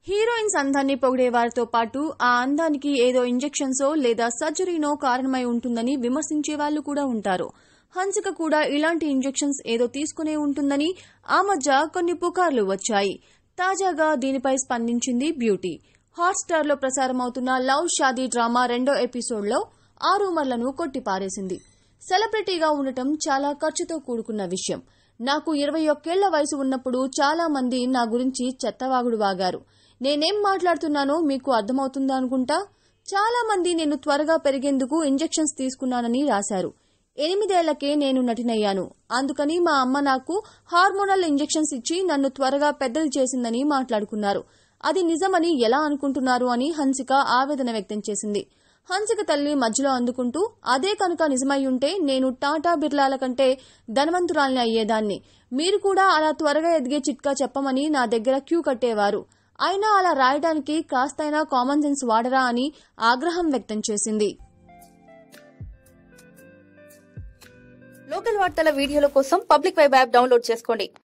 heroines అందాన్ని పొగిడే వారితో పాటు ఆ అందానికి ఏదో ఇంజెక్షన్సో లేదా సర్జరీనో కారణమై ఉంటుందని విమర్శించే వాళ్ళు కూడా ఉంటారు హన్సిక కూడా ఇలాంటి ఇంజెక్షన్స్ ఏదో తీసుకునే ఉంటుందని ఆ మధ్య కొన్ని పుకార్లు వచ్చాయి తాజాగా దీనిపై స్పందించింది బ్యూటీ హాట్స్టార్ లో ప్రసారమవుతున్న లవ్ షాదీ డ్రామా రెండో ఎపిసోడ్లో ఆ రూమర్లను కొట్టిపారేసింది సెలబ్రిటీగా ఉండటం చాలా ఖర్చుతో కూడుకున్న విషయం నాకు ఇరవై ఒక్కేళ్ల వయసు ఉన్నప్పుడు చాలా మంది నా గురించి చెత్తవాగుడు వాగారు నేనేం మాట్లాడుతున్నానో మీకు అర్థమవుతుందా అనుకుంటా చాలా మంది నేను త్వరగా పెరిగేందుకు ఇంజెక్షన్స్ తీసుకున్నానని రాశారు ఎనిమిదేళ్లకే నేను నటినయ్యాను అందుకని మా అమ్మ నాకు హార్మోనల్ ఇంజెక్షన్స్ ఇచ్చి నన్ను త్వరగా పెద్దది చేసిందని మాట్లాడుకున్నారు అది నిజమని ఎలా అనుకుంటున్నారు అని హన్సిక ఆవేదన వ్యక్తం చేసింది హన్సిక తల్లి మధ్యలో అందుకుంటూ అదే కనుక నిజమై ఉంటే నేను టాటా బిర్లాల కంటే ధనవంతురాల్ని అయ్యేదాన్ని మీరు కూడా అలా త్వరగా ఎదిగే చిట్కా చెప్పమని నా దగ్గర క్యూ కట్టేవారు అయినా అలా రాయడానికి కాస్తైనా కామన్ సెన్స్ వాడరా అని ఆగ్రహం వ్యక్తం చేసింది లోకల్ వార్తల వీడియోల కోసం పబ్లిక్ వెబ్ యాప్ డౌన్లోడ్ చేసుకోండి